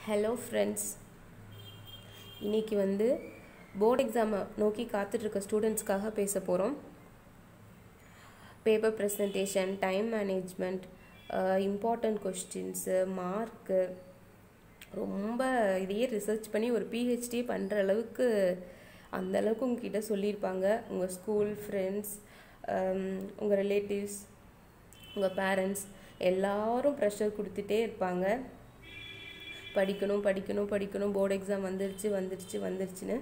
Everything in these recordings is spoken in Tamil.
ஹலோ ஃப்ரெண்ட்ஸ் இன்னைக்கு வந்து போர்டு எக்ஸாமை நோக்கி காத்துட்ருக்க ஸ்டூடெண்ட்ஸ்க்காக பேச போகிறோம் paper presentation time management important questions mark ரொம்ப இதையே ரிசர்ச் பண்ணி ஒரு பிஹெச்டி பண்ணுற அளவுக்கு அந்த அளவுக்கு உங்ககிட்ட சொல்லியிருப்பாங்க உங்கள் ஸ்கூல் ஃப்ரெண்ட்ஸ் உங்கள் ரிலேட்டிவ்ஸ் உங்கள் பேரண்ட்ஸ் எல்லாரும் ப்ரெஷர் கொடுத்துட்டே இருப்பாங்க படிக்கணும் படிக்கணும் படிக்கணும் போர்டு எக்ஸாம் வந்துருச்சு வந்துருச்சு வந்துருச்சுன்னு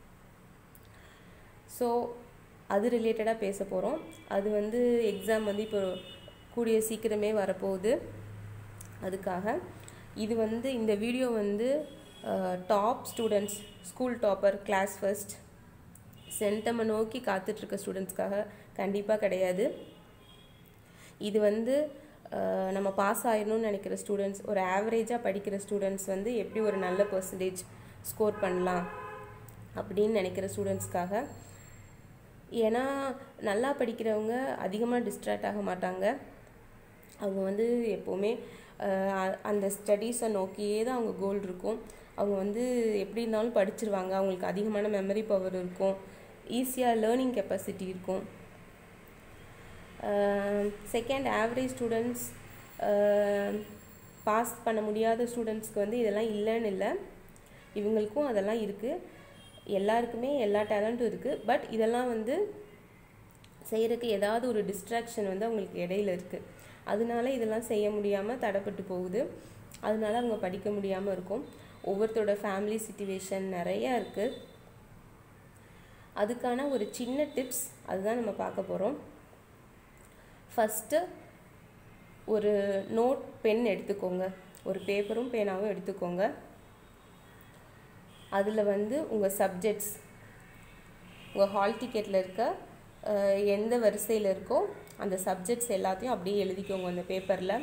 ஸோ அது ரிலேட்டடாக பேச போகிறோம் அது வந்து எக்ஸாம் வந்து இப்போ கூடிய சீக்கிரமே வரப்போகுது அதுக்காக இது வந்து இந்த வீடியோ வந்து top students school topper class first சென்டமை நோக்கி காத்துட்ருக்க ஸ்டூடெண்ட்ஸ்க்காக கண்டிப்பாக கிடையாது இது வந்து நம்ம பாஸ் ஆயிடணும்னு நினைக்கிற ஸ்டூடெண்ட்ஸ் ஒரு ஆவரேஜாக படிக்கிற ஸ்டூடெண்ட்ஸ் வந்து எப்படி ஒரு நல்ல பர்சன்டேஜ் ஸ்கோர் பண்ணலாம் அப்படின்னு நினைக்கிற ஸ்டூடெண்ட்ஸ்க்காக ஏன்னா நல்லா படிக்கிறவங்க அதிகமாக டிஸ்ட்ராக்ட் ஆக மாட்டாங்க அவங்க வந்து எப்போவுமே அந்த ஸ்டடீஸை நோக்கியே தான் அவங்க கோல் இருக்கும் அவங்க வந்து எப்படி இருந்தாலும் படிச்சிருவாங்க அவங்களுக்கு அதிகமான மெமரி பவர் இருக்கும் ஈஸியாக லேர்னிங் கெப்பாசிட்டி இருக்கும் செகண்ட் ஆவரேஜ் ஸ்டூடெண்ட்ஸ் பாஸ் பண்ண முடியாத ஸ்டூடெண்ட்ஸ்க்கு வந்து இதெல்லாம் இல்லைன்னு இல்லை இவங்களுக்கும் அதெல்லாம் இருக்குது எல்லாருக்குமே எல்லா டேலண்ட்டும் இருக்குது பட் இதெல்லாம் வந்து செய்கிறதுக்கு ஏதாவது ஒரு டிஸ்ட்ராக்ஷன் வந்து அவங்களுக்கு இடையில இருக்குது அதனால இதெல்லாம் செய்ய முடியாமல் தடைப்பட்டு போகுது அதனால அவங்க படிக்க முடியாமல் இருக்கும் ஒவ்வொருத்தரோட ஃபேமிலி சுச்சுவேஷன் நிறையா இருக்குது அதுக்கான ஒரு சின்ன டிப்ஸ் அதுதான் நம்ம பார்க்க போகிறோம் ஃபஸ்ட்டு ஒரு நோட் பென் எடுத்துக்கோங்க ஒரு பேப்பரும் பேனாவும் எடுத்துக்கோங்க அதில் வந்து உங்கள் சப்ஜெக்ட்ஸ் உங்கள் ஹால் டிக்கெட்டில் இருக்க எந்த வரிசையில் இருக்கோ அந்த சப்ஜெக்ட்ஸ் எல்லாத்தையும் அப்படியே எழுதிக்கோங்க அந்த பேப்பரில்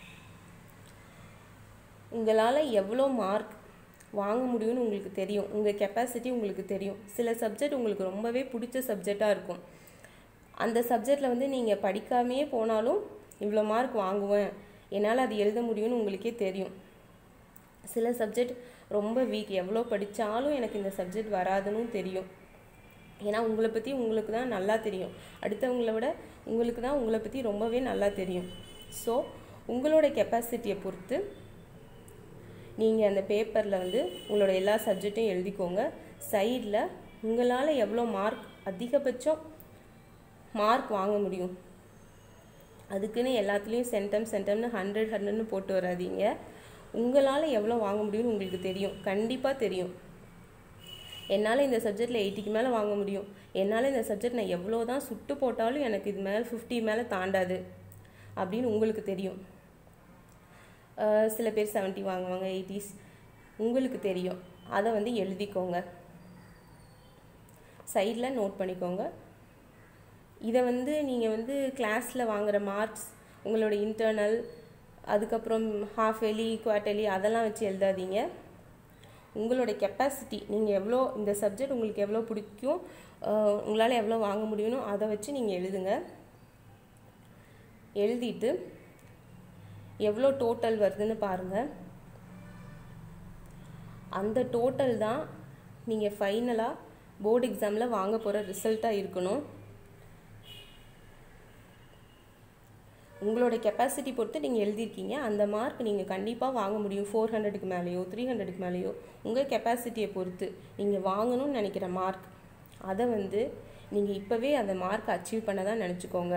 உங்களால் எவ்வளோ மார்க் வாங்க முடியும்னு உங்களுக்கு தெரியும் உங்கள் கெப்பாசிட்டி உங்களுக்கு தெரியும் சில சப்ஜெக்ட் உங்களுக்கு ரொம்பவே பிடிச்ச சப்ஜெக்டாக இருக்கும் அந்த சப்ஜெக்டில் வந்து நீங்கள் படிக்காமையே போனாலும் இவ்வளோ மார்க் வாங்குவேன் என்னால் அது எழுத முடியும்னு உங்களுக்கே தெரியும் சில சப்ஜெக்ட் ரொம்ப வீக் எவ்வளோ படித்தாலும் எனக்கு இந்த சப்ஜெக்ட் வராதுன்னு தெரியும் ஏன்னா உங்களை பற்றி உங்களுக்கு தான் நல்லா தெரியும் அடுத்தவங்கள விட உங்களுக்கு தான் உங்களை பற்றி ரொம்பவே நல்லா தெரியும் ஸோ உங்களோட கெப்பாசிட்டியை பொறுத்து நீங்கள் அந்த பேப்பரில் வந்து உங்களோட எல்லா சப்ஜெக்டையும் எழுதிக்கோங்க சைடில் உங்களால் எவ்வளோ மார்க் அதிகபட்சம் மார்க் வாங்க முடியும் அதுக்குன்னு எல்லாத்துலேயும் சென்டம் சென்டம்னு ஹண்ட்ரட் ஹண்ட்ரட்னு போட்டு வராதிங்க உங்களால் எவ்வளோ வாங்க முடியும்னு உங்களுக்கு தெரியும் கண்டிப்பாக தெரியும் என்னால் இந்த சப்ஜெக்டில் எயிட்டிக்கு மேலே வாங்க முடியும் என்னால் இந்த சப்ஜெக்ட் நான் எவ்வளோ தான் சுட்டு போட்டாலும் எனக்கு இது மேலே ஃபிஃப்டி மேலே தாண்டாது அப்படின்னு உங்களுக்கு தெரியும் சில பேர் செவன்ட்டி வாங்குவாங்க எயிட்டிஸ் உங்களுக்கு தெரியும் அதை வந்து எழுதிக்கோங்க சைடில் நோட் பண்ணிக்கோங்க இதை வந்து நீங்கள் வந்து கிளாஸில் வாங்குகிற மார்க்ஸ் உங்களோட இன்டர்னல் அதுக்கப்புறம் ஹாஃப் எலி குவார்டர்லி அதெல்லாம் வச்சு எழுதாதீங்க உங்களோட கெப்பாசிட்டி நீங்கள் எவ்வளோ இந்த சப்ஜெக்ட் உங்களுக்கு எவ்வளோ பிடிக்கும் உங்களால் எவ்வளோ வாங்க முடியும்னோ அதை வச்சு நீங்கள் எழுதுங்க எழுதிட்டு எவ்வளோ டோட்டல் வருதுன்னு பாருங்கள் அந்த டோட்டல் தான் நீங்கள் ஃபைனலாக போர்டு எக்ஸாமில் வாங்க போகிற ரிசல்ட்டாக இருக்கணும் உங்களோட கெப்பாசிட்டி பொறுத்து நீங்கள் எழுதியிருக்கீங்க அந்த மார்க் நீங்கள் கண்டிப்பாக வாங்க முடியும் ஃபோர் ஹண்ட்ரடுக்கு மேலேயோ த்ரீ ஹண்ட்ரடுக்கு மேலேயோ உங்கள் கெப்பாசிட்டியை பொறுத்து நீங்கள் வாங்கணும்னு நினைக்கிற மார்க் அதை வந்து நீங்கள் இப்போவே அந்த மார்க் அச்சீவ் பண்ண தான் நினச்சிக்கோங்க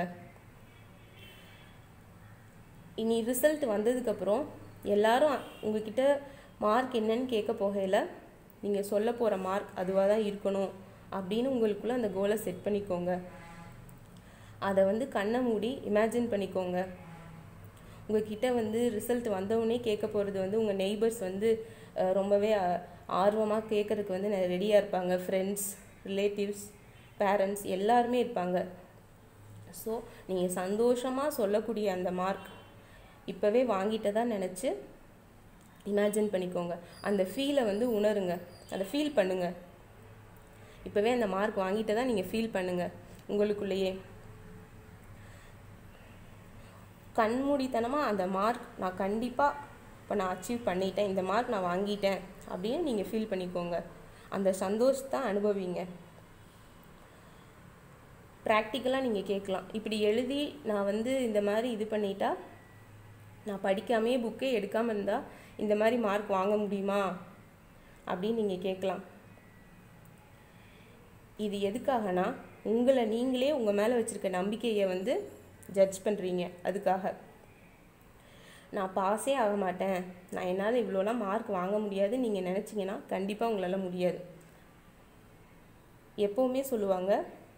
இனி ரிசல்ட் வந்ததுக்கப்புறம் எல்லாரும் உங்ககிட்ட மார்க் என்னன்னு கேட்க போகையில் நீங்கள் சொல்ல போகிற மார்க் அதுவாக தான் இருக்கணும் அப்படின்னு உங்களுக்குள்ளே அந்த கோலை செட் பண்ணிக்கோங்க அதை வந்து கண்ணை மூடி இமேஜின் பண்ணிக்கோங்க உங்ககிட்ட வந்து ரிசல்ட் வந்தவுடனே கேட்க போகிறது வந்து உங்கள் நெய்பர்ஸ் வந்து ரொம்பவே ஆர்வமாக கேட்குறதுக்கு வந்து ரெடியாக இருப்பாங்க ஃப்ரெண்ட்ஸ் ரிலேட்டிவ்ஸ் பேரண்ட்ஸ் எல்லாருமே இருப்பாங்க ஸோ நீங்கள் சந்தோஷமாக சொல்லக்கூடிய அந்த மார்க் இப்போவே வாங்கிட்டதாக நினச்சி இமேஜின் பண்ணிக்கோங்க அந்த ஃபீலை வந்து உணருங்க அதை ஃபீல் பண்ணுங்கள் இப்போவே அந்த மார்க் வாங்கிட்டதாக நீங்கள் ஃபீல் பண்ணுங்கள் உங்களுக்குள்ளேயே கண்மூடித்தனமாக அந்த மார்க் நான் கண்டிப்பாக இப்போ நான் அச்சீவ் பண்ணிட்டேன் இந்த மார்க் நான் வாங்கிட்டேன் அப்படின்னு நீங்கள் ஃபீல் பண்ணிக்கோங்க அந்த சந்தோஷத்தை அனுபவிங்க ப்ராக்டிக்கலாக நீங்கள் கேட்கலாம் இப்படி எழுதி நான் வந்து இந்த மாதிரி இது பண்ணிட்டா நான் படிக்காமே புக்கே எடுக்காமல் இருந்தால் இந்த மாதிரி மார்க் வாங்க முடியுமா அப்படின்னு நீங்கள் கேட்கலாம் இது எதுக்காகனா உங்களை நீங்களே உங்கள் மேலே வச்சுருக்க நம்பிக்கையை வந்து ஜட்ஜ் பண்ணுறீங்க அதுக்காக நான் பாஸே ஆக மாட்டேன் நான் என்னால் இவ்வளோலாம் மார்க் வாங்க முடியாதுன்னு நீங்கள் நினச்சிங்கன்னா கண்டிப்பாக உங்களால் முடியாது எப்போவுமே சொல்லுவாங்க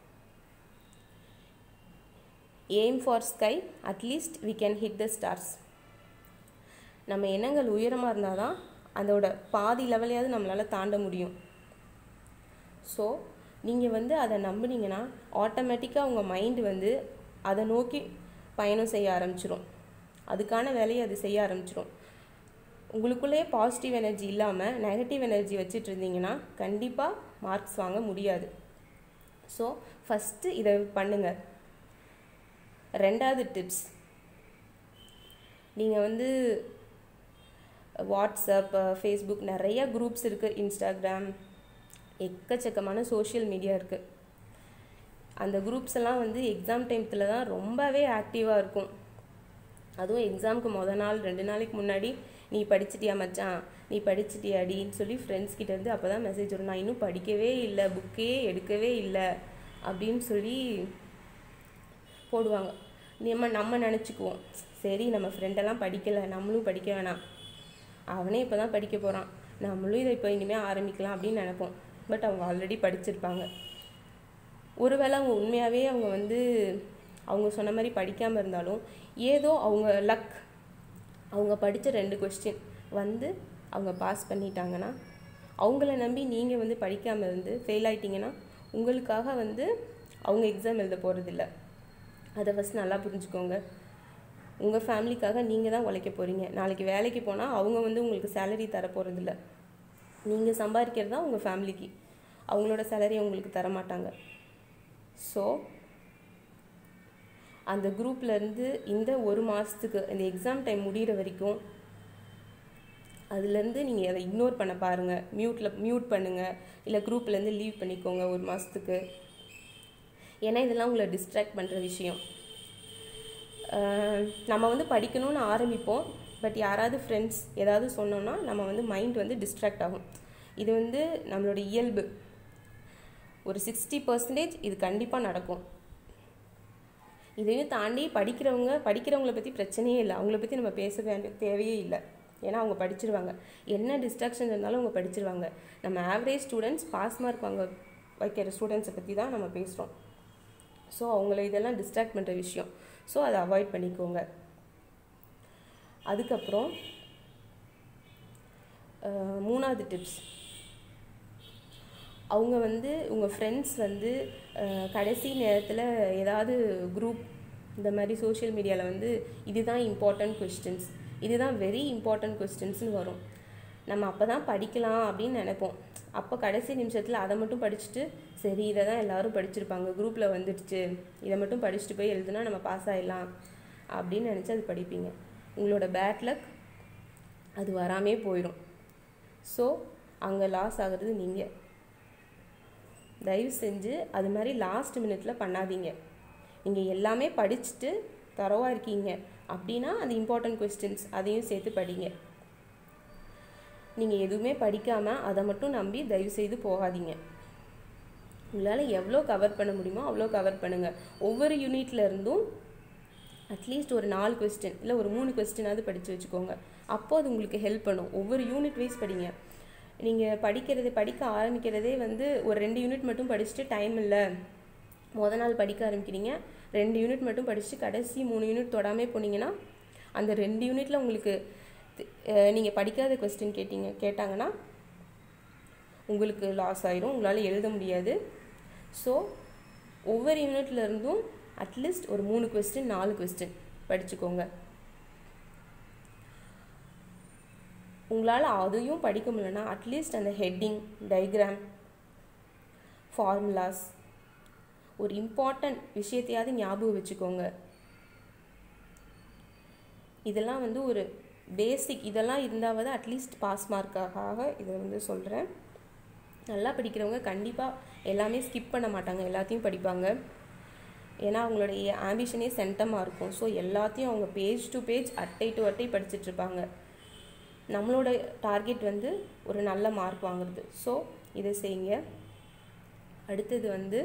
aim for sky at least we can hit the stars நம்ம எண்ணங்கள் உயரமாக இருந்தால் தான் அதோட பாதி லெவலையாவது நம்மளால் தாண்ட முடியும் ஸோ நீங்கள் வந்து அதை நம்புனீங்கன்னா ஆட்டோமேட்டிக்காக உங்கள் மைண்டு வந்து அதை நோக்கி பயணம் செய்ய ஆரம்பிச்சிரும் அதுக்கான வேலையை அது செய்ய ஆரம்பிச்சிரும் உங்களுக்குள்ளேயே பாசிட்டிவ் எனர்ஜி இல்லாமல் நெகட்டிவ் எனர்ஜி வச்சுட்டு இருந்தீங்கன்னா கண்டிப்பாக மார்க்ஸ் வாங்க முடியாது ஸோ ஃபஸ்ட்டு இதை பண்ணுங்கள் ரெண்டாவது டிப்ஸ் நீங்கள் வந்து வாட்ஸ்அப் ஃபேஸ்புக் நிறைய குரூப்ஸ் இருக்குது இன்ஸ்டாகிராம் எக்கச்சக்கமான சோஷியல் மீடியா இருக்குது அந்த குரூப்ஸ் எல்லாம் வந்து எக்ஸாம் டைமத்தில் தான் ரொம்பவே ஆக்டிவாக இருக்கும் அதுவும் எக்ஸாமுக்கு முத நாள் ரெண்டு நாளைக்கு முன்னாடி நீ படிச்சிட்டியா மச்சான் நீ படிச்சிட்டியாடின்னு சொல்லி ஃப்ரெண்ட்ஸ் கிட்டேருந்து அப்போ தான் மெசேஜ் வரும் நான் இன்னும் படிக்கவே இல்லை புக்கே எடுக்கவே இல்லை அப்படின்னு சொல்லி போடுவாங்க நம்ம நம்ம நினச்சிக்குவோம் சரி நம்ம ஃப்ரெண்டெல்லாம் படிக்கலை நம்மளும் படிக்க வேணாம் அவனே இப்போ தான் படிக்க போகிறான் நம்மளும் இதை இப்போ இனிமேல் ஆரம்பிக்கலாம் அப்படின்னு நினைப்போம் பட் அவங்க ஆல்ரெடி படிச்சிருப்பாங்க ஒருவேளை அவங்க உண்மையாகவே அவங்க வந்து அவங்க சொன்ன மாதிரி படிக்காமல் இருந்தாலும் ஏதோ அவங்க லக் அவங்க படித்த ரெண்டு கொஸ்டின் வந்து அவங்க பாஸ் பண்ணிட்டாங்கன்னா அவங்கள நம்பி நீங்கள் வந்து படிக்காமல் இருந்து ஃபெயில் ஆயிட்டீங்கன்னா உங்களுக்காக வந்து அவங்க எக்ஸாம் எழுத போகிறதில்ல அதை ஃபஸ்ட் நல்லா புரிஞ்சுக்கோங்க உங்கள் ஃபேமிலிக்காக நீங்கள் தான் உழைக்க போகிறீங்க நாளைக்கு வேலைக்கு போனால் அவங்க வந்து உங்களுக்கு சேலரி தர போகிறதில்ல நீங்கள் சம்பாதிக்கிறது தான் உங்கள் ஃபேமிலிக்கு அவங்களோட சேலரி உங்களுக்கு தர மாட்டாங்க ஸோ அந்த குரூப்லேருந்து இந்த ஒரு மாதத்துக்கு இந்த எக்ஸாம் டைம் முடிகிற வரைக்கும் அதுலேருந்து நீங்கள் அதை இக்னோர் பண்ண பாருங்கள் மியூட்டில் மியூட் பண்ணுங்கள் இல்லை குரூப்லேருந்து லீவ் பண்ணிக்கோங்க ஒரு மாதத்துக்கு ஏன்னா இதெல்லாம் உங்களை டிஸ்ட்ராக்ட் பண்ணுற விஷயம் நம்ம வந்து படிக்கணும்னு ஆரம்பிப்போம் பட் யாராவது ஃப்ரெண்ட்ஸ் ஏதாவது சொன்னோம்னா நம்ம வந்து மைண்ட் வந்து டிஸ்ட்ராக்ட் ஆகும் இது வந்து நம்மளோட இயல்பு ஒரு சிக்ஸ்டி பர்சன்டேஜ் இது கண்டிப்பாக நடக்கும் இதையும் தாண்டி படிக்கிறவங்க படிக்கிறவங்கள பற்றி பிரச்சனையே இல்லை அவங்கள பற்றி நம்ம பேச வேண்டிய தேவையே இல்லை ஏன்னா அவங்க படிச்சிருவாங்க என்ன டிஸ்ட்ராக்ஷன் இருந்தாலும் அவங்க படிச்சிருவாங்க நம்ம ஆவரேஜ் ஸ்டூடெண்ட்ஸ் பாஸ் மார்க் வாங்க வைக்கிற ஸ்டூடெண்ட்ஸை பற்றி தான் நம்ம பேசுகிறோம் ஸோ அவங்கள இதெல்லாம் டிஸ்ட்ராக்ட் பண்ணுற விஷயம் ஸோ அதை அவாய்ட் பண்ணிக்கோங்க அதுக்கப்புறம் மூணாவது டிப்ஸ் அவங்க வந்து உங்கள் ஃப்ரெண்ட்ஸ் வந்து கடைசி நேரத்தில் ஏதாவது குரூப் இந்த மாதிரி சோஷியல் மீடியாவில் வந்து இதுதான் இம்பார்ட்டண்ட் கொஸ்டின்ஸ் இதுதான் வெரி இம்பார்ட்டண்ட் கொஸ்டின்ஸ்னு வரும் நம்ம அப்போ தான் படிக்கலாம் அப்படின்னு நினைப்போம் அப்போ கடைசி நிமிஷத்தில் அதை மட்டும் படிச்சுட்டு சரி இதை தான் எல்லோரும் படிச்சிருப்பாங்க குரூப்பில் வந்துடுச்சு இதை மட்டும் படிச்சுட்டு போய் எழுதுனா நம்ம பாஸ் ஆகிடலாம் அப்படின்னு நினச்சி அது படிப்பீங்க உங்களோட பேட் லக் அது வராமே போயிடும் ஸோ அங்கே லாஸ் ஆகிறது நீங்கள் தயவு செஞ்சு அது மாதிரி லாஸ்ட் மினிட்ல பண்ணாதீங்க நீங்கள் எல்லாமே படிச்சுட்டு தரவாக இருக்கீங்க அப்படின்னா அந்த இம்பார்ட்டன்ட் கொஸ்டின்ஸ் அதையும் சேர்த்து படிங்க நீங்கள் எதுவுமே படிக்காமல் அதை மட்டும் நம்பி தயவு செய்து போகாதீங்க உங்களால் எவ்வளோ கவர் பண்ண முடியுமோ அவ்வளோ கவர் பண்ணுங்கள் ஒவ்வொரு யூனிட்ல இருந்தும் அட்லீஸ்ட் ஒரு நாலு கொஸ்டின் இல்லை ஒரு மூணு கொஸ்டினாவது படித்து வச்சுக்கோங்க அப்போ அது உங்களுக்கு ஹெல்ப் பண்ணும் ஒவ்வொரு யூனிட் வைஸ் படிங்க நீங்கள் படிக்கிறது படிக்க ஆரம்பிக்கிறதே வந்து ஒரு ரெண்டு யூனிட் மட்டும் படிச்சுட்டு டைம் இல்லை முத நாள் படிக்க ஆரம்பிக்கிறீங்க ரெண்டு யூனிட் மட்டும் படிச்சுட்டு கடைசி மூணு யூனிட் தொடாமே போனீங்கன்னா அந்த ரெண்டு யூனிட்டில் உங்களுக்கு நீங்கள் படிக்காத கொஸ்டின் கேட்டீங்க கேட்டாங்கன்னா உங்களுக்கு லாஸ் ஆயிரும் உங்களால் எழுத முடியாது ஸோ ஒவ்வொரு யூனிட்ல இருந்தும் அட்லீஸ்ட் ஒரு மூணு கொஸ்டின் நாலு கொஸ்டின் படிச்சுக்கோங்க உங்களால் அதையும் படிக்க முடியலன்னா அட்லீஸ்ட் அந்த ஹெட்டிங் டைக்ராம் ஃபார்முலாஸ் ஒரு இம்பார்ட்டண்ட் விஷயத்தையாவது ஞாபகம் வச்சுக்கோங்க இதெல்லாம் வந்து ஒரு பேசிக் இதெல்லாம் இருந்தாவது அட்லீஸ்ட் பாஸ் மார்க்காக இதை வந்து சொல்கிறேன் நல்லா படிக்கிறவங்க கண்டிப்பாக எல்லாமே ஸ்கிப் பண்ண மாட்டாங்க எல்லாத்தையும் படிப்பாங்க ஏன்னா அவங்களுடைய ஆம்பிஷனே சென்டமாக இருக்கும் ஸோ எல்லாத்தையும் அவங்க பேஜ் டு பேஜ் அட்டை டு அட்டை படிச்சுட்டு இருப்பாங்க நம்மளோட டார்கெட் வந்து ஒரு நல்ல மார்க் வாங்குறது ஸோ இதை செய்யுங்க அடுத்தது வந்து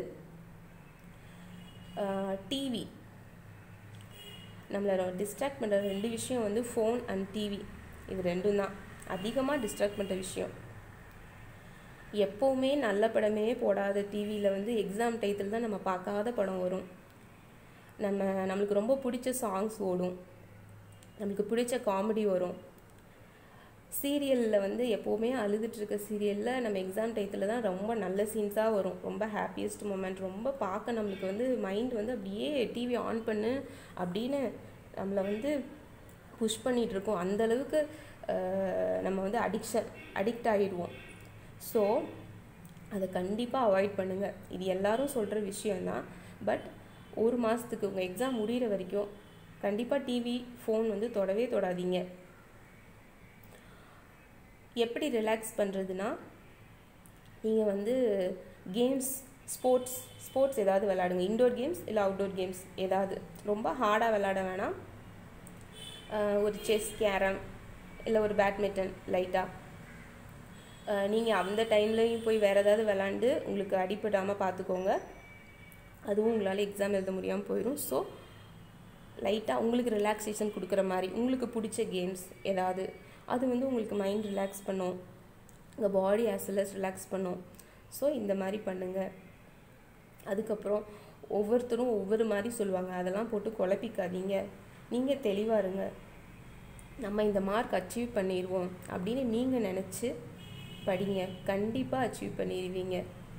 டிவி நம்மளை டிஸ்ட்ராக்ட் பண்ணுற ரெண்டு விஷயம் வந்து ஃபோன் அண்ட் டிவி இது ரெண்டும் தான் அதிகமாக டிஸ்ட்ராக்ட் பண்ணுற விஷயம் எப்போவுமே நல்ல படமே போடாத டிவியில் வந்து எக்ஸாம் டயத்தில் தான் நம்ம பார்க்காத படம் வரும் நம்ம நம்மளுக்கு ரொம்ப பிடிச்ச சாங்ஸ் ஓடும் நம்மளுக்கு பிடிச்ச காமெடி வரும் சீரியலில் வந்து எப்போவுமே அழுதுட்டுருக்க சீரியலில் நம்ம எக்ஸாம் டயத்தில் தான் ரொம்ப நல்ல சீன்ஸாக வரும் ரொம்ப ஹாப்பியஸ்ட் மூமெண்ட் ரொம்ப பார்க்க நம்மளுக்கு வந்து மைண்ட் வந்து அப்படியே டிவி ஆன் பண்ணு அப்படின்னு நம்மளை வந்து புஷ் பண்ணிகிட்ருக்கோம் அந்தளவுக்கு நம்ம வந்து அடிக்ஷன் அடிக்ட் ஆகிடுவோம் ஸோ அதை கண்டிப்பாக அவாய்ட் பண்ணுங்கள் இது எல்லாரும் சொல்கிற விஷயந்தான் பட் ஒரு மாதத்துக்கு உங்கள் எக்ஸாம் முடிகிற வரைக்கும் கண்டிப்பாக டிவி ஃபோன் வந்து தொடவே தொடாதீங்க எப்படி ரிலாக்ஸ் பண்ணுறதுனா நீங்கள் வந்து கேம்ஸ் ஸ்போர்ட்ஸ் ஸ்போர்ட்ஸ் ஏதாவது விளாடுங்க இன்டோர் கேம்ஸ் இல்லை அவுட்டோர் கேம்ஸ் ஏதாவது ரொம்ப ஹார்டாக விளாட வேணாம் ஒரு செஸ் கேரம் இல்லை ஒரு பேட்மிண்டன் லைட்டாக நீங்கள் அந்த டைம்லையும் போய் வேறு ஏதாவது விளாண்டு உங்களுக்கு அடிப்படாமல் பார்த்துக்கோங்க அதுவும் உங்களால் எக்ஸாம் எழுத முடியாமல் போயிடும் ஸோ லைட்டாக உங்களுக்கு ரிலாக்ஸேஷன் கொடுக்குற மாதிரி உங்களுக்கு பிடிச்ச கேம்ஸ் ஏதாவது அது வந்து உங்களுக்கு மைண்ட் ரிலாக்ஸ் பண்ணும் உங்கள் body as well as relax பண்ணும் ஸோ இந்த மாதிரி பண்ணுங்கள் அதுக்கப்புறம் ஒவ்வொருத்தரும் ஒவ்வொரு மாதிரி சொல்லுவாங்க அதெல்லாம் போட்டு குழப்பிக்காதீங்க நீங்கள் தெளிவாக இருங்க நம்ம இந்த மார்க் அச்சீவ் பண்ணிடுவோம் அப்படின்னு நீங்கள் நினச்சி படிங்க கண்டிப்பாக அச்சீவ் பண்ணிடுவீங்க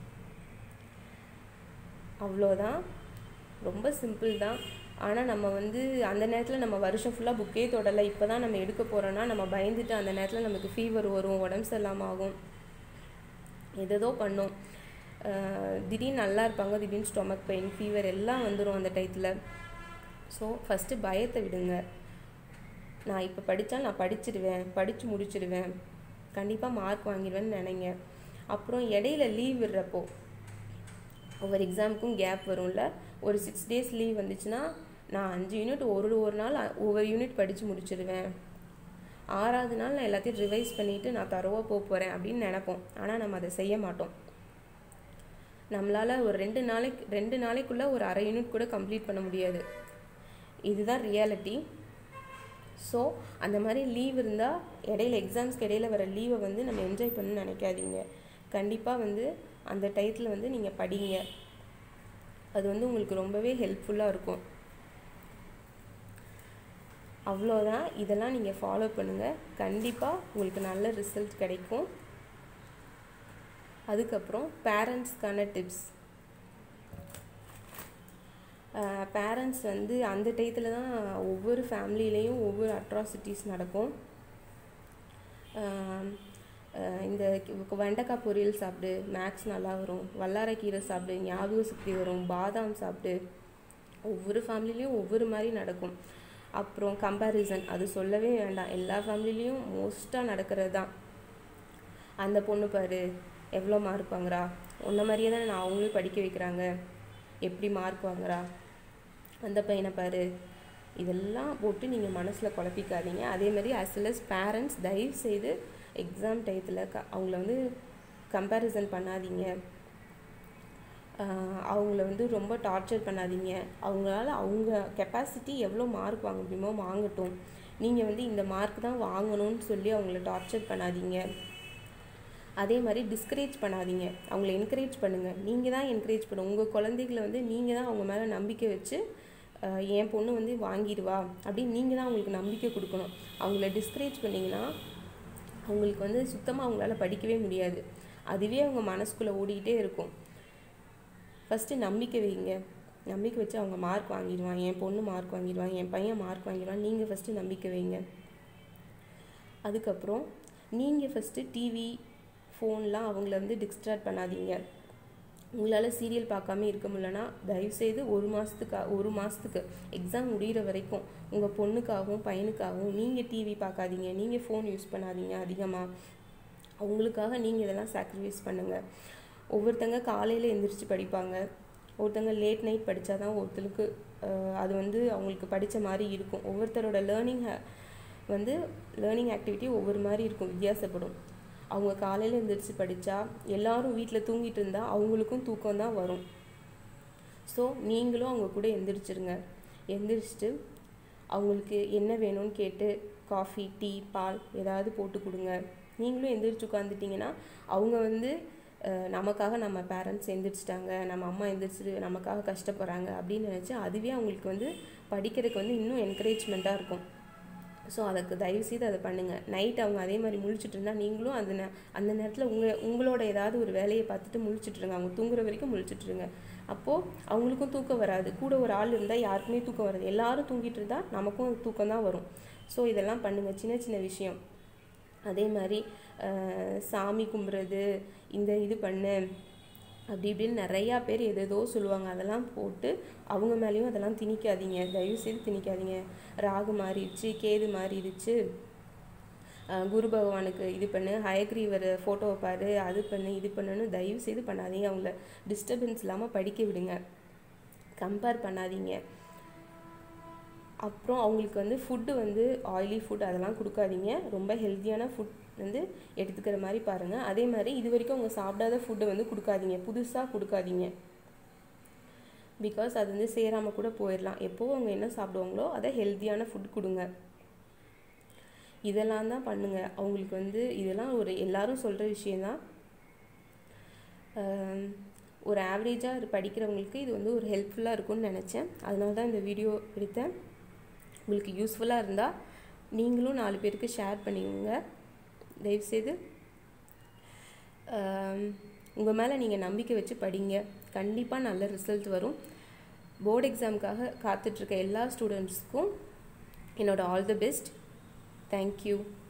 அவ்வளோதான் ரொம்ப சிம்பிள் தான் ஆனால் நம்ம வந்து அந்த நேரத்தில் நம்ம வருஷம் ஃபுல்லாக புக்கே தொடலை இப்போ தான் நம்ம எடுக்க போகிறோன்னா நம்ம பயந்துட்டு அந்த நேரத்தில் நமக்கு ஃபீவர் வரும் உடம்பு சரியில்லாமல் ஆகும் எதோ பண்ணும் திடீர்னு நல்லா இருப்பாங்க திடீர்னு ஸ்டொமக் பெயின் ஃபீவர் எல்லாம் வந்துடும் அந்த டயத்தில் ஸோ ஃபஸ்ட்டு பயத்தை விடுங்க நான் இப்போ படித்தா நான் படிச்சிடுவேன் படித்து முடிச்சிடுவேன் கண்டிப்பாக மார்க் வாங்கிடுவேன்னு நினைங்க அப்புறம் இடையில லீவ் விடுறப்போ ஒவ்வொரு எக்ஸாமுக்கும் கேப் வரும்ல ஒரு சிக்ஸ் டேஸ் லீவ் வந்துச்சுன்னா நான் அஞ்சு யூனிட் ஒரு ஒரு நாள் ஒவ்வொரு யூனிட் படித்து முடிச்சிடுவேன் ஆறாவது நாள் நான் எல்லாத்தையும் ரிவைஸ் பண்ணிவிட்டு நான் தரவாக போக போகிறேன் அப்படின்னு நினப்போம் ஆனால் நம்ம அதை செய்ய மாட்டோம் நம்மளால் ஒரு ரெண்டு நாளைக்கு ரெண்டு நாளைக்குள்ளே ஒரு அரை யூனிட் கூட கம்ப்ளீட் பண்ண முடியாது இதுதான் ரியாலிட்டி ஸோ அந்த மாதிரி லீவ் இருந்தால் இடையில எக்ஸாம்ஸ்க்கு இடையில வர லீவை வந்து நம்ம என்ஜாய் பண்ணணும்னு நினைக்காதீங்க கண்டிப்பாக வந்து அந்த டயத்தில் வந்து நீங்கள் படிங்க அது வந்து உங்களுக்கு ரொம்பவே ஹெல்ப்ஃபுல்லாக இருக்கும் அவ்வளோதான் இதெல்லாம் நீங்கள் ஃபாலோ பண்ணுங்கள் கண்டிப்பாக உங்களுக்கு நல்ல ரிசல்ட் கிடைக்கும் அதுக்கப்புறம் பேரண்ட்ஸ்க்கான டிப்ஸ் பேரண்ட்ஸ் வந்து அந்த டயத்தில் தான் ஒவ்வொரு ஃபேமிலியிலையும் ஒவ்வொரு அட்ராசிட்டிஸ் நடக்கும் இந்த வெண்டைக்காய் பொரியல் சாப்பிடு மேக்ஸ் நல்லா வரும் வல்லாரைக்கீரை சாப்பிடு ஞாபக சக்தி வரும் பாதாம் சாப்பிடு ஒவ்வொரு ஃபேமிலிலையும் ஒவ்வொரு மாதிரி நடக்கும் அப்புறம் கம்பேரிசன் அது சொல்லவே வேண்டாம் எல்லா ஃபேமிலிலையும் மோஸ்ட்டாக நடக்கிறது தான் அந்த பொண்ணு பாரு எவ்வளோ மார்க் வாங்குறா உன்ன மாதிரியே தானே நான் அவங்களும் படிக்க வைக்கிறாங்க எப்படி மார்க் வாங்குறா அந்த பையனை பாரு இதெல்லாம் போட்டு நீங்கள் மனசில் குழப்பிக்காதீங்க அதே மாதிரி அஸ் வெல் அஸ் பேரண்ட்ஸ் தயவு செய்து எக்ஸாம் டயத்தில் க அவங்கள வந்து கம்பேரிசன் பண்ணாதீங்க அவங்கள வந்து ரொம்ப டார்ச்சர் பண்ணாதீங்க அவங்களால அவங்க கெப்பாசிட்டி எவ்வளோ மார்க் வாங்க முடியுமோ வாங்கட்டும் நீங்கள் வந்து இந்த மார்க் தான் வாங்கணும்னு சொல்லி அவங்கள டார்ச்சர் பண்ணாதீங்க அதே மாதிரி டிஸ்கரேஜ் பண்ணாதீங்க அவங்கள என்கரேஜ் பண்ணுங்கள் நீங்கள் தான் என்கரேஜ் பண்ணுங்க உங்கள் குழந்தைகளை வந்து நீங்கள் தான் அவங்க மேலே நம்பிக்கை வச்சு என் பொண்ணு வந்து வாங்கிடுவா அப்படின்னு நீங்கள் தான் அவங்களுக்கு நம்பிக்கை கொடுக்கணும் அவங்கள டிஸ்கரேஜ் பண்ணிங்கன்னா அவங்களுக்கு வந்து சுத்தமாக அவங்களால படிக்கவே முடியாது அதுவே அவங்க மனசுக்குள்ளே ஓடிக்கிட்டே இருக்கும் ஃபஸ்ட்டு நம்பிக்கை வைங்க நம்பிக்கை வச்சு அவங்க மார்க் வாங்கிடுவான் என் பொண்ணு மார்க் வாங்கிடுவான் என் பையன் மார்க் வாங்கிடுவான் நீங்கள் ஃபஸ்ட்டு நம்பிக்கை வைங்க அதுக்கப்புறம் நீங்கள் ஃபஸ்ட்டு டிவி ஃபோன்லாம் அவங்கள வந்து டிஸ்ட்ராக்ட் பண்ணாதீங்க உங்களால் சீரியல் பார்க்காம இருக்க முடியலன்னா தயவுசெய்து ஒரு மாதத்துக்கு ஒரு மாதத்துக்கு எக்ஸாம் முடிகிற வரைக்கும் உங்கள் பொண்ணுக்காகவும் பையனுக்காகவும் நீங்கள் டிவி பார்க்காதீங்க நீங்கள் ஃபோன் யூஸ் பண்ணாதீங்க அதிகமாக அவங்களுக்காக நீங்கள் இதெல்லாம் சாக்ரிஃபைஸ் பண்ணுங்கள் ஒவ்வொருத்தங்க காலையில் எந்திரிச்சு படிப்பாங்க ஒருத்தங்க லேட் நைட் படித்தா தான் ஒருத்தருக்கு அது வந்து அவங்களுக்கு படித்த மாதிரி இருக்கும் ஒவ்வொருத்தரோட லேர்னிங் வந்து லேர்னிங் ஆக்டிவிட்டி ஒவ்வொரு மாதிரி இருக்கும் வித்தியாசப்படும் அவங்க காலையில் எழுந்திரிச்சு படித்தா எல்லாரும் வீட்டில் தூங்கிட்டு இருந்தால் அவங்களுக்கும் தூக்கம் தான் வரும் ஸோ நீங்களும் அவங்க கூட எந்திரிச்சிருங்க எந்திரிச்சிட்டு அவங்களுக்கு என்ன வேணும்னு கேட்டு காஃபி டீ பால் ஏதாவது போட்டு கொடுங்க நீங்களும் எந்திரிச்சு உட்காந்துட்டிங்கன்னா அவங்க வந்து நமக்காக நம்ம பேரண்ட்ஸ் எந்திரிச்சிட்டாங்க நம்ம அம்மா எந்திரிச்சு நமக்காக கஷ்டப்படுறாங்க அப்படின்னு நினச்சி அதுவே அவங்களுக்கு வந்து படிக்கிறதுக்கு வந்து இன்னும் என்கரேஜ்மெண்ட்டாக இருக்கும் ஸோ அதுக்கு தயவுசெய்து அதை பண்ணுங்கள் நைட் அவங்க அதே மாதிரி முழிச்சிட்டு இருந்தால் நீங்களும் அந்த நே அந்த நேரத்தில் உங்கள் உங்களோட ஏதாவது ஒரு வேலையை பார்த்துட்டு முழிச்சிட்ருங்க அவங்க தூங்குற வரைக்கும் முழிச்சிட்ருங்க அப்போது அவங்களுக்கும் தூக்கம் வராது கூட ஒரு ஆள் இருந்தால் யாருக்குமே தூக்கம் வராது எல்லாரும் தூங்கிட்டு இருந்தால் நமக்கும் தூக்கம் தான் வரும் ஸோ இதெல்லாம் பண்ணுங்கள் சின்ன சின்ன விஷயம் அதே மாதிரி சாமி கும்பிட்றது இந்த இது பண்ணு அப்படி இப்படின்னு நிறையா பேர் எதேதோ சொல்லுவாங்க அதெல்லாம் போட்டு அவங்க மேலேயும் அதெல்லாம் திணிக்காதீங்க தயவு செய்து திணிக்காதீங்க ராகு மாறிடுச்சு கேது மாறிடுச்சு குரு பகவானுக்கு இது பண்ணு ஹயக்ரீவர் ஃபோட்டோவை பாரு அது பண்ணு இது பண்ணுன்னு தயவு செய்து பண்ணாதீங்க அவங்கள டிஸ்டர்பன்ஸ் இல்லாமல் படிக்க விடுங்க கம்பேர் பண்ணாதீங்க அப்புறம் அவங்களுக்கு வந்து ஃபுட்டு வந்து ஆயிலி ஃபுட் அதெல்லாம் கொடுக்காதீங்க ரொம்ப ஹெல்த்தியான ஃபுட் வந்து எடுத்துக்கிற மாதிரி பாருங்கள் அதே மாதிரி இது வரைக்கும் அவங்க சாப்பிடாத ஃபுட்டை வந்து கொடுக்காதீங்க புதுசாக கொடுக்காதீங்க பிகாஸ் அது வந்து சேராமல் கூட போயிடலாம் எப்போது அவங்க என்ன சாப்பிடுவாங்களோ அதை ஹெல்த்தியான ஃபுட் கொடுங்க இதெல்லாம் தான் பண்ணுங்கள் அவங்களுக்கு வந்து இதெல்லாம் ஒரு எல்லாரும் சொல்கிற விஷயந்தான் ஒரு ஆவரேஜாக படிக்கிறவங்களுக்கு இது வந்து ஒரு ஹெல்ப்ஃபுல்லாக இருக்கும்னு நினச்சேன் அதனால தான் இந்த வீடியோ எடுத்தேன் உங்களுக்கு யூஸ்ஃபுல்லாக இருந்தால் நீங்களும் நாலு பேருக்கு ஷேர் பண்ணிக்கோங்க தயவுசெய்து உங்கள் மேலே நீங்கள் நம்பிக்கை வச்சு படிங்க கண்டிப்பாக நல்ல ரிசல்ட் வரும் போர்டு எக்ஸாமுக்காக காத்துட்ருக்க எல்லா ஸ்டூடெண்ட்ஸ்க்கும் என்னோடய ஆல் தி பெஸ்ட் தேங்க்யூ